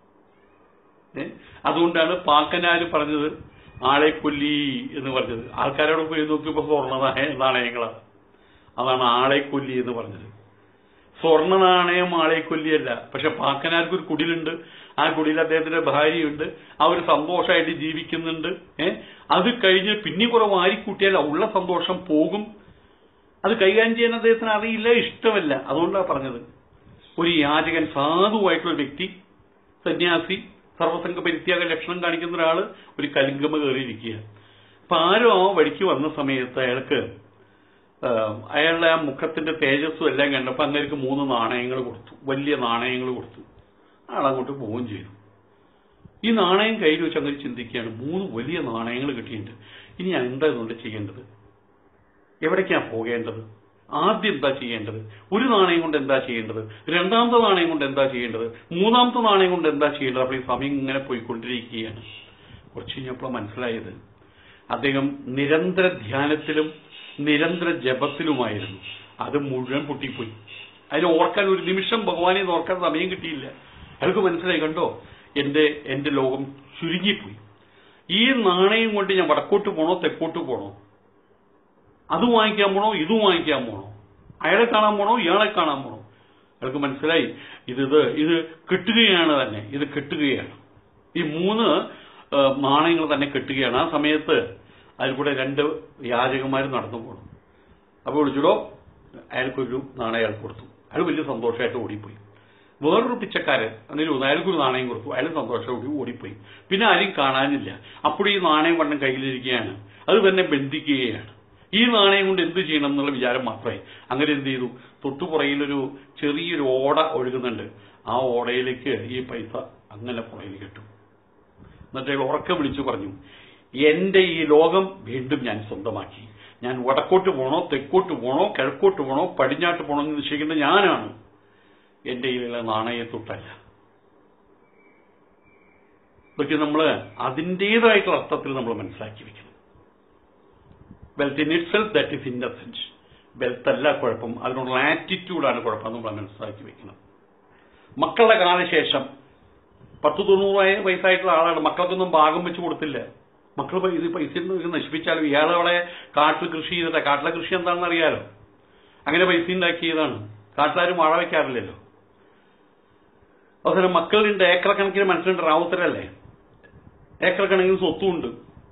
ഏ? അതുകൊണ്ടാണ് പാക്കനാര് പറഞ്ഞത് ആളെ കൊല്ലി എന്ന് പറഞ്ഞത് ആൾക്കാരോട് പോയി നോക്കിയപ്പോ സ്വർണ്ണ നാണയ- നാണയങ്ങളാണ് അതാണ് ആളെ കൊല്ലി എന്ന് പറഞ്ഞത് സ്വർണ്ണ നാണയം ആളെ കൊല്ലിയല്ല പക്ഷെ പാക്കനാർക്ക് ഒരു കുടിലുണ്ട് ആ കുടിയിൽ അദ്ദേഹത്തിന്റെ ഭാര്യയുണ്ട് അവർ സന്തോഷമായിട്ട് ജീവിക്കുന്നുണ്ട് ഏ അത് കഴിഞ്ഞ് പിന്നെ കുറെ വാരിക്കൂട്ടിയാൽ ഉള്ള സന്തോഷം പോകും അത് കൈകാര്യം ചെയ്യാൻ അദ്ദേഹത്തിന് അറിയില്ല ഇഷ്ടമല്ല അതുകൊണ്ടാണ് പറഞ്ഞത് ഒരു യാചകൻ സാധുവായിട്ടുള്ള ഒരു വ്യക്തി സന്യാസി സർവസംഘ പരിത്യാഗ ലക്ഷണം കാണിക്കുന്ന ഒരാള് ഒരു കലിങ്കമ കയറിയിരിക്കുക അപ്പൊ ആരോ ആ വഴിക്ക് വന്ന സമയത്ത് അയാൾക്ക് ആ, അയാളുടെ ആ മുഖത്തിന്റെ തേജസ്സും എല്ലാം കണ്ടപ്പോ അങ്ങേർക്ക് മൂന്ന് നാണയങ്ങൾ കൊടുത്തു വലിയ നാണയങ്ങൾ കൊടുത്തു ആളങ്ങോട്ട് പോവുകയും ചെയ്തു ഈ നാണയം കയ്യിൽ വെച്ച് അങ്ങനെ ചിന്തിക്കുകയാണ് മൂന്ന് വലിയ നാണയങ്ങൾ കിട്ടിയിട്ടുണ്ട് ഇനി ഞാൻ എന്താ ഇതുകൊണ്ട് ചെയ്യേണ്ടത് എവിടേക്കാ പോകേണ്ടത് ആദ്യം എന്താ ചെയ്യേണ്ടത് ഒരു നാണയം കൊണ്ട് എന്താ ചെയ്യേണ്ടത് രണ്ടാമത്തെ നാണയം കൊണ്ട് എന്താ ചെയ്യേണ്ടത് മൂന്നാമത്തെ നാണയം കൊണ്ട് എന്താ ചെയ്യേണ്ടത് അപ്പോൾ ഈ സമയം ഇങ്ങനെ പോയിക്കൊണ്ടിരിക്കുകയാണ് കുറച്ച് കഴിഞ്ഞപ്പോൾ മനസ്സിലായത് അദ്ദേഹം നിരന്തര ധ്യാനത്തിലും നിരന്തര ജപത്തിലുമായിരുന്നു അത് മുഴുവൻ പൊട്ടിപ്പോയി അതിന് ഓർക്കാൻ ഒരു നിമിഷം ഭഗവാനെ ഒന്ന് ഓർക്കാൻ സമയം കിട്ടിയില്ല അയാൾക്ക് മനസ്സിലായി കണ്ടോ എന്റെ എന്റെ ലോകം ചുരുങ്ങിപ്പോയി ഈ നാണയം കൊണ്ട് ഞാൻ വടക്കോട്ട് പോണോ തെക്കോട്ട് പോണോ അത് വാങ്ങിക്കാൻ പോണോ ഇത് വാങ്ങിക്കാൻ പോണോ അയാളെ കാണാൻ പോണോ ഇയാളെ കാണാൻ പോണോ അയാൾക്ക് മനസ്സിലായി ഇത് ഇത് ഇത് കിട്ടുകയാണ് തന്നെ ഇത് കിട്ടുകയാണ് ഈ മൂന്ന് ആ, നാണയങ്ങൾ തന്നെ കിട്ടുകയാണ് ആ സമയത്ത് അതിൽ കൂടെ രണ്ട് യാചകന്മാർ നടന്നു പോകണം അപ്പൊ വിളിച്ചിടോ അയാൾക്കൊരു നാണയം അയാൾക്ക് കൊടുത്തു അയാൾ വലിയ സന്തോഷമായിട്ട് ഓടിപ്പോയി വേറൊരു പിച്ചക്കാരൻ അങ്ങനെ ഒന്ന് അയാൾക്കൊരു നാണയം കൊടുത്തു അയാൾ സന്തോഷത്തോടെ ഓടിപ്പോയി പിന്നെ ആരെയും കാണാനില്ല അപ്പോഴും ഈ നാണയം വണ്ണം കയ്യിലിരിക്കുകയാണ് അത് തന്നെ ബന്ധിക്കുകയാണ് ഈ നാണയം കൊണ്ട് എന്ത് ചെയ്യണം എന്നുള്ള വിചാരം മാത്രമായി അങ്ങനെ എന്ത് ചെയ്തു തൊട്ടുപുറയിലൊരു ചെറിയൊരു ഓട ഒഴുകുന്നുണ്ട് ആ ഓടയിലേക്ക് ഈ പൈസ അങ്ങനെ പുറയിലേക്ക് ഇട്ടു എന്നിട്ട് അയാൾ ഉറക്കെ വിളിച്ചു പറഞ്ഞു എന്റെ ഈ ലോകം വീണ്ടും ഞാൻ സ്വന്തമാക്കി ഞാൻ വടക്കോട്ട് പോണോ തെക്കോട്ട് പോണോ കിഴക്കോട്ട് പോണോ പടിഞ്ഞാട്ട് പോണോ എന്ന് നിശ്ചയിക്കേണ്ട ഞാനാണ് എന്റെ കയ്യിലുള്ള നാണയത്തൊട്ടല്ല ഇതൊക്കെ നമ്മൾ അതിൻ്റെതായിട്ടുള്ള അർത്ഥത്തിൽ നമ്മൾ മനസ്സിലാക്കി വെക്കണം wealth in itself that is innocent wealth അല്ല കുഴപ്പം അതിനുള്ള ആറ്റിറ്റ്യൂഡാണ് കുഴപ്പം എന്ന് നമ്മൾ മനസ്സിലാക്കി വെക്കണം മക്കളുടെ കാലശേഷം പത്ത് തൊണ്ണൂറ് വയസ്സായിട്ടുള്ള ആളാണ് മക്കൾക്കൊന്നും ഭാഗം വെച്ച് കൊടുത്തില്ല മക്കൾ പൈ- ഇത് പൈസ ഒന്നും നശിപ്പിച്ചാലും ഇയാൾ അവിടെ കാട്ടിൽ കൃഷി ചെയ്തിട്ട് കാട്ടിലെ കൃഷി എന്താണെന്ന് അറിയാലോ അങ്ങനെ പൈസ ഉണ്ടാക്കിയതാണ് കാട്ടിലാരും വാഴ വെക്കാറില്ലല്ലോ അവസരം മക്കളുണ്ട് ഏക്കർ കണക്കിന് മനസ്സിലുണ്ട് റാവുത്തരല്ലേ ഏക്കർ കണക്കിന് സ്വത്തുമുണ്ട്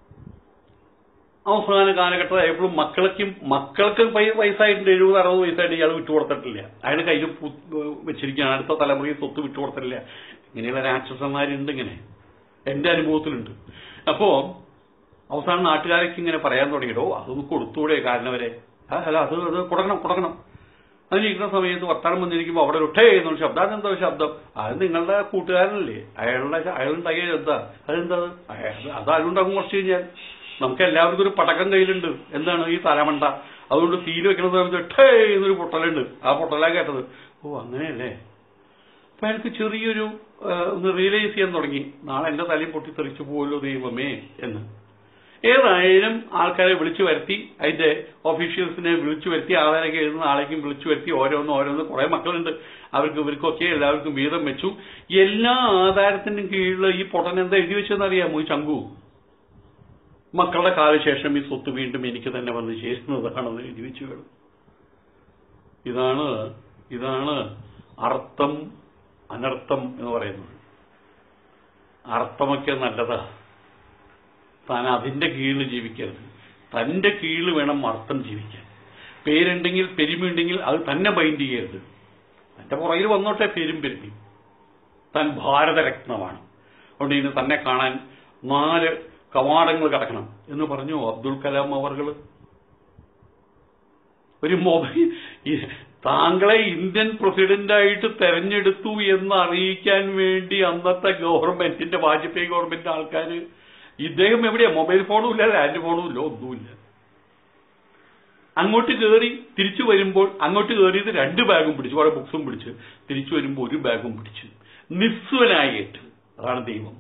അവസാന കാലഘട്ടമായപ്പോഴും മക്കൾക്കും മക്കൾക്ക് പൈ- വയസ്സായിട്ടുണ്ട് എഴുപത് അറുപത് വയസ്സായിട്ട് ഇയാൾ വിട്ടുകൊടുത്തിട്ടില്ല അയാൾ കയ്യിൽ പു- വെച്ചിരിക്കുകയാണ് അടുത്ത തലമുറയിൽ സ്വത്ത് വിട്ടുകൊടുത്തിട്ടില്ല ഇങ്ങനെയുള്ള രാക്ഷസന്മാരുണ്ട് ഇങ്ങനെ എന്റെ അനുഭവത്തിലുണ്ട് അപ്പോ അവസാനം നാട്ടുകാരൊക്കെ ഇങ്ങനെ പറയാൻ തുടങ്ങിയിടോ അതൊന്ന് കൊടുത്തൂടെ കാരണവരെ ആ, അല്ല അത് അത് കൊടുക്കണം കൊടുക്കണം അതിലിരിക്കുന്ന സമയത്ത് വർത്താനം വന്നിരിക്കുമ്പോൾ അവിടെ ഒരു ഒട്ടേ എന്നൊരു ശബ്ദം അതെന്താ ഒരു ശബ്ദം അത് നിങ്ങളുടെ കൂട്ടുകാരനല്ലേ അയാളുടെ അയാളുണ്ടാക്കിയ എന്താ അതെന്താ അത്? അയാൾ- അത് ആരുണ്ടാകും കുറച്ച് കഴിഞ്ഞാൽ നമുക്ക് എല്ലാവർക്കും ഒരു പടക്കം കയ്യിലുണ്ട് എന്താണ് ഈ തലമണ്ട അതുകൊണ്ട് തീര് വെക്കുന്ന സമയത്ത് ടേ എന്നൊരു പൊട്ടലുണ്ട് ആ പൊട്ടലാ കേട്ടത് ഓ അങ്ങനെയല്ലേ അപ്പൊ അയാൾക്ക് ചെറിയൊരു ആ, ഒന്ന് റിയലൈസ് ചെയ്യാൻ തുടങ്ങി നാളെ എന്റെ തലയും പൊട്ടിത്തെറിച്ചു പോലോ ദൈവമേ എന്ന് ഏതായാലും ആൾക്കാരെ വിളിച്ചു വരുത്തി അതിന്റെ ഓഫീഷ്യൽസിനെ വിളിച്ചു വരുത്തി ആധാരൊക്കെ എഴുതുന്ന ആളേക്കും വിളിച്ചു വരുത്തി ഓരോന്ന് ഓരോന്ന് കുറെ മക്കളുണ്ട് അവർക്ക് ഇവർക്കൊക്കെ എല്ലാവർക്കും വീതം വെച്ചു എല്ലാ ആധാരത്തിനും കീഴിൽ ഈ പൊട്ടൻ എന്താ എഴുതി വെച്ചെന്നറിയാമോ ഈ ചങ്കു മക്കളുടെ കാലശേഷം ഈ സ്വത്ത് വീണ്ടും എനിക്ക് തന്നെ വന്ന് ചേരുന്നതാണെന്ന് എഴുതി വെച്ചു വേണം ഇതാണ് ഇതാണ് അർത്ഥം അനർത്ഥം എന്ന് പറയുന്നത് അർത്ഥമൊക്കെ നല്ലതാ താൻ അതിന്റെ കീഴിൽ ജീവിക്കരുത് തന്റെ കീഴിൽ വേണം അർത്ഥം ജീവിക്കാൻ പേരുണ്ടെങ്കിൽ പെരുമയുണ്ടെങ്കിൽ അത് തന്നെ ബൈൻഡ് ചെയ്യരുത് തന്റെ പുറകിൽ വന്നോട്ടെ പേരും പെരുമയും താൻ ഭാരതരത്നമാണ് അതുകൊണ്ട് ഇനി തന്നെ കാണാൻ നാല് കവാടങ്ങൾ കടക്കണം എന്ന് പറഞ്ഞു അബ്ദുൽ കലാം അവർകള് ഒരു മൊബൈൽ ഈ താങ്കളെ ഇന്ത്യൻ പ്രസിഡന്റായിട്ട് തെരഞ്ഞെടുത്തു എന്ന് അറിയിക്കാൻ വേണ്ടി അന്നത്തെ ഗവൺമെന്റിന്റെ വാജ്പേയി ഗവൺമെന്റ് ആൾക്കാര് ഇദ്ദേഹം എവിടെയാ മൊബൈൽ ഫോണും ഇല്ല ലാൻഡ് ഫോണും ഇല്ല ഒന്നുമില്ല അങ്ങോട്ട് കയറി തിരിച്ചു വരുമ്പോൾ അങ്ങോട്ട് കയറിയത് രണ്ട് ബാഗും പിടിച്ചു കുറെ ബുക്സും പിടിച്ച് തിരിച്ചു വരുമ്പോൾ ഒരു ബാഗും പിടിച്ചു നിസ്വനായിട്ട് അതാണ് ദൈവം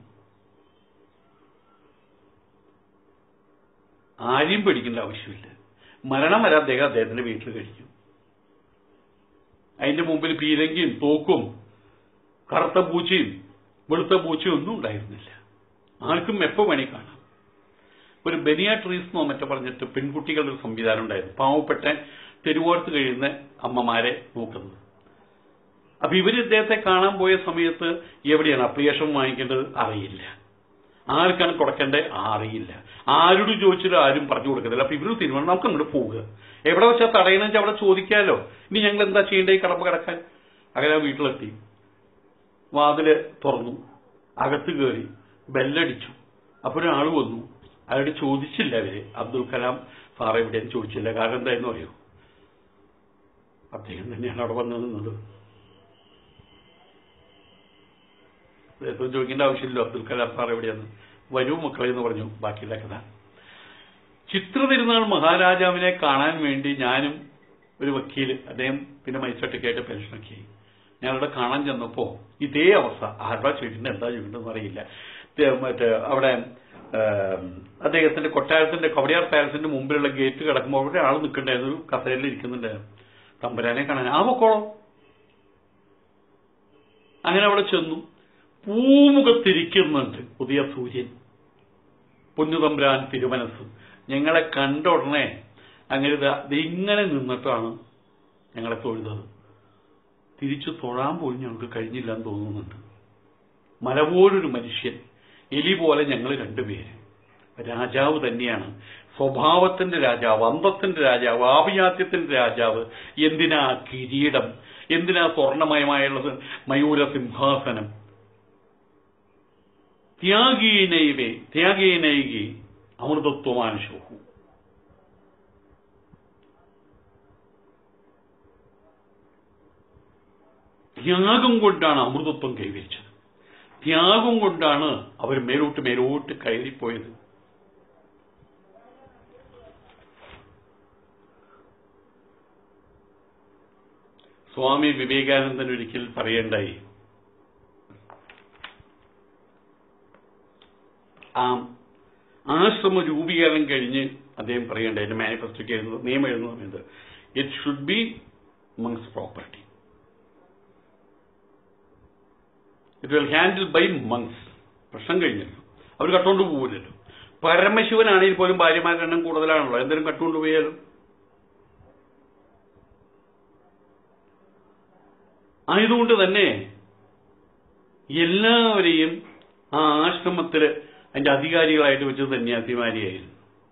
ആരെയും പേടിക്കേണ്ട ആവശ്യമില്ല മരണം വരെ അദ്ദേഹം അദ്ദേഹത്തിന്റെ വീട്ടിൽ കഴിക്കും അതിന്റെ മുമ്പിൽ പീരങ്കിയും തോക്കും കറുത്ത പൂച്ചയും വെളുത്ത പൂച്ചയും ഒന്നും ഉണ്ടായിരുന്നില്ല ആർക്കും എപ്പോ വേണി കാണാം ഒരു ബെനിയാട്രീസ് എന്നോ മറ്റോ പറഞ്ഞിട്ട് പെൺകുട്ടികളുടെ ഒരു സംവിധാനം ഉണ്ടായിരുന്നു പാവപ്പെട്ട തെരുവോർത്ത് കഴിയുന്ന അമ്മമാരെ നോക്കുന്നത് അപ്പൊ ഇവര് ഇദ്ദേഹത്തെ കാണാൻ പോയ സമയത്ത് എവിടെയാണ് അപ്ലിക്കേഷൻ വാങ്ങിക്കേണ്ടത് അറിയില്ല ആർക്കാണ് കൊടുക്കേണ്ടത് അറിയില്ല ആരോട് ചോദിച്ചിട്ട് ആരും പറഞ്ഞു കൊടുക്കത്തില്ല അപ്പൊ ഇവര് തീരുമാനം നമുക്ക് അങ്ങോട്ട് പോവുക എവിടെ വെച്ചാൽ തടയണമെന്ന് വെച്ചാൽ അവിടെ ചോദിക്കാലോ ഇനി ഞങ്ങൾ എന്താ ചെയ്യേണ്ടത് ഈ കടമ്പ കിടക്കാൻ അങ്ങനെ ആ വീട്ടിലെത്തി വാതില് തുറന്നു അകത്ത് കയറി ബെല്ലടിച്ചു അപ്പൊ ഒരാൾ വന്നു അയാളോട് ചോദിച്ചില്ല അവര് അബ്ദുൽ കലാം സാറ് എവിടെയും ചോദിച്ചില്ല കാരണം എന്തായിരുന്നു അറിയോ അദ്ദേഹം തന്നെയാണ് അവിടെ വന്നു നിന്നത് അദ്ദേഹത്തോട് ചോദിക്കേണ്ട ആവശ്യമില്ലല്ലോ അബ്ദുൽ കലാം സാർ എവിടെയാണ് വരൂ മക്കളെ എന്ന് പറഞ്ഞു ബാക്കിയുള്ള കഥ ചിത്ര തിരുനാൾ മഹാരാജാവിനെ കാണാൻ വേണ്ടി ഞാനും ഒരു വക്കീല് അദ്ദേഹം പിന്നെ മൈസൂട്ടൊക്കെ ആയിട്ട് പെൻഷനൊക്കെ ആയി ഞാനവിടെ കാണാൻ ചെന്നപ്പോ ഇതേ അവസ്ഥ ആരുടെ ചോദിക്കുന്നത് എന്താ ചോദിക്കേണ്ടതെന്ന് അറിയില്ല തെ- മറ്റേ അവിടെ ഏം, അദ്ദേഹത്തിന്റെ കൊട്ടാരത്തിന്റെ കവടിയാർ പാലസിന്റെ മുമ്പിലുള്ള ഗേറ്റ് കിടക്കുമ്പോൾ അവിടെ ആൾ നിൽക്കണ്ടായിരുന്നു ഒരു കസേരയിൽ ഇരിക്കുന്നുണ്ടായിരുന്നു തമ്പുരാനെ കാണാൻ ആ പൊക്കോളോ അങ്ങനെ അവിടെ ചെന്നു പൂമുഖത്തിരിക്കുന്നുണ്ട് പുതിയ സൂര്യൻ പൊന്നുതമ്പുരാൻ തിരുമനസ് ഞങ്ങളെ കണ്ട ഉടനെ അങ്ങനെ ദാ ദേ ഇങ്ങനെ നിന്നിട്ടാണ് ഞങ്ങളെ തൊഴുതത് തിരിച്ചു തൊഴാൻ പോലും ഞങ്ങൾക്ക് കഴിഞ്ഞില്ല എന്ന് തോന്നുന്നുണ്ട് മല പോലൊരു മനുഷ്യൻ എലി പോലെ ഞങ്ങൾ രണ്ടുപേര് രാജാവ് തന്നെയാണ് സ്വഭാവത്തിന്റെ രാജാവ് അന്തത്തിന്റെ രാജാവ് ആഭിജാത്യത്തിന്റെ രാജാവ് എന്തിനാ കിരീടം എന്തിനാ സ്വർണമയമായുള്ളത് മയൂര സിംഹാസനം ത്യാഗീനൈവേ ത്യാഗീനൈകി അമൃതത്വമാനുഷോഹു ത്യാഗം കൊണ്ടാണ് അമൃതത്വം കൈവരിച്ചത് ത്യാഗം കൊണ്ടാണ് അവർ മേലോട്ട് മേലോട്ട് കയറിപ്പോയത് സ്വാമി വിവേകാനന്ദൻ ഒരിക്കൽ പറയേണ്ടായി ആ ആശ്രമ രൂപീകരണം കഴിഞ്ഞ് അദ്ദേഹം പറയേണ്ട എന്റെ മാനിഫെസ്റ്റോക്ക് എഴുതുന്നത് നിയമം എഴുതുന്ന സമയത്ത് it should be monks property it will handle by monks പ്രശ്നം കഴിഞ്ഞല്ലോ അവർ കട്ടുകൊണ്ട് പോകില്ലല്ലോ പരമശിവനാണെങ്കിൽ പോലും ഭാര്യമാരുടെ എണ്ണം കൂടുതലാണല്ലോ എന്തെങ്കിലും കട്ടുകൊണ്ട് പോയാലും ആയതുകൊണ്ട് തന്നെ എല്ലാവരെയും ആ ആശ്രമത്തില് അതിന്റെ അധികാരികളായിട്ട് വെച്ചത് സന്യാസിമാരെയായിരുന്നു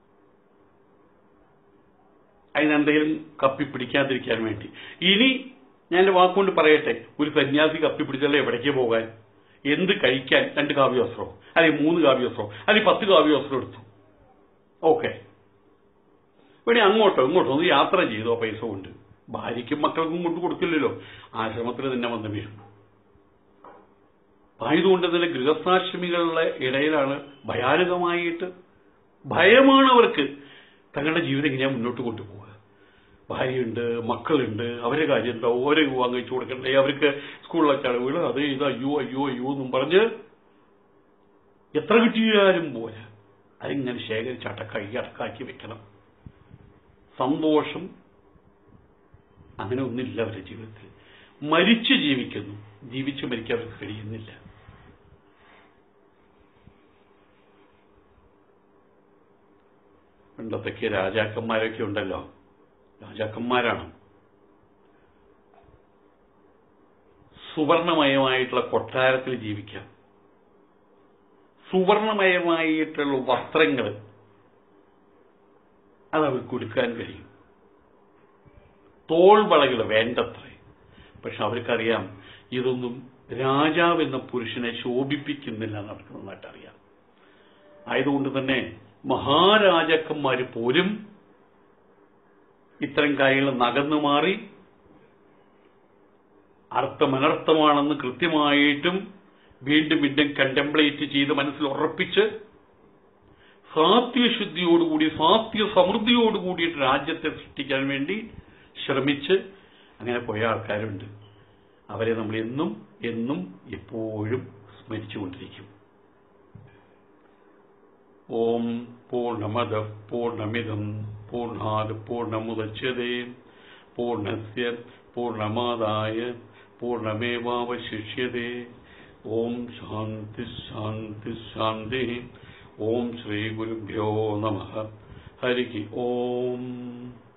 അതിനെന്തെങ്കിലും കപ്പി പിടിക്കാതിരിക്കാൻ വേണ്ടി ഇനി ഞാൻ എന്റെ വാക്കുകൊണ്ട് പറയട്ടെ ഒരു സന്യാസി കപ്പി പിടിച്ചാലേ എവിടേക്ക് പോകാൻ എന്ത് കഴിക്കാൻ രണ്ട് കാവ്യവസ്ത്രോ അല്ലെങ്കിൽ മൂന്ന് കാവ്യവസ്ത്രോ അല്ലെങ്കിൽ പത്ത് കാവ്യവസ്ത്രം എടുത്തു ഓക്കെ പിന്നെ അങ്ങോട്ടോ ഇങ്ങോട്ടോ ഒന്ന് യാത്ര ചെയ്തോ പൈസ കൊണ്ട് ഭാര്യയ്ക്കും മക്കൾക്കും കൊണ്ട് കൊടുക്കില്ലല്ലോ ആശ്രമത്തിൽ തന്നെ വന്ന് വീഴും ആയതുകൊണ്ട് തന്നെ ഗൃഹസ്ഥാശ്രമികളുടെ ഇടയിലാണ് ഭയാനകമായിട്ട് ഭയമാണ് അവർക്ക് തങ്ങളുടെ ജീവിതം എങ്ങനെയാ മുന്നോട്ട് കൊണ്ടുപോകുക ഭാര്യയുണ്ട് മക്കളുണ്ട് അവരുടെ കാര്യം എന്താ ഓരോ വിവാഹം കഴിച്ചു കൊടുക്കണ്ടേ അവർക്ക് സ്കൂളിലൊക്കെ അളവുകൾ അത് ഇത് അയ്യോ അയ്യോ അയ്യോ എന്നും പറഞ്ഞ് എത്ര കിട്ടിയാലും പോരാ അതിങ്ങനെ ശേഖരിച്ച് അടക്കാക്കി അടക്കാക്കി വെക്കണം സന്തോഷം അങ്ങനെ ഒന്നില്ല അവരുടെ ജീവിതത്തിൽ മരിച്ചു ജീവിക്കുന്നു ജീവിച്ചു മരിക്കാൻ അവർക്ക് കഴിയുന്നില്ല പണ്ടത്തൊക്കെ രാജാക്കന്മാരൊക്കെ ഉണ്ടല്ലോ രാജാക്കന്മാരാണ് സുവർണമയമായിട്ടുള്ള കൊട്ടാരത്തിൽ ജീവിക്കാം സുവർണമയമായിട്ടുള്ള വസ്ത്രങ്ങൾ അത് അവർക്ക് കൊടുക്കാൻ കഴിയും തോൾവളകൾ വേണ്ടത്ര പക്ഷെ അവർക്കറിയാം ഇതൊന്നും രാജാവ് എന്ന പുരുഷനെ ശോഭിപ്പിക്കുന്നില്ല എന്ന് അവർക്ക് നന്നായിട്ട് അറിയാം ആയതുകൊണ്ട് തന്നെ മഹാരാജാക്കന്മാർ പോലും ഇത്തരം കാര്യങ്ങൾ നകന്നു മാറി അർത്ഥമനർത്ഥമാണെന്ന് കൃത്യമായിട്ടും വീണ്ടും വീണ്ടും കണ്ടംപ്ലേറ്റ് ചെയ്ത് മനസ്സിൽ ഉറപ്പിച്ച് സാത്യശുദ്ധിയോടുകൂടി സാത്യ സമൃദ്ധിയോടുകൂടി രാജ്യത്തെ സൃഷ്ടിക്കാൻ വേണ്ടി ശ്രമിച്ച് അങ്ങനെ പോയ ആൾക്കാരുണ്ട് അവരെ നമ്മൾ എന്നും എന്നും എപ്പോഴും സ്മരിച്ചുകൊണ്ടിരിക്കും ഓം പൂർണ്ണമത പൂർണ്ണമിതം പൂർണ്ണാത് പൂർണ്ണമുദച്യതേ പൂർണ്ണസ്യ പൂർണ്ണമാദായ പൂർണ്ണമേവാവശിഷ്യതേ ഓം ശാന്തി ശാന്തി ശാന്തി ഓം ശ്രീ ഗുരുഭ്യോ നമ ഹരി ഓം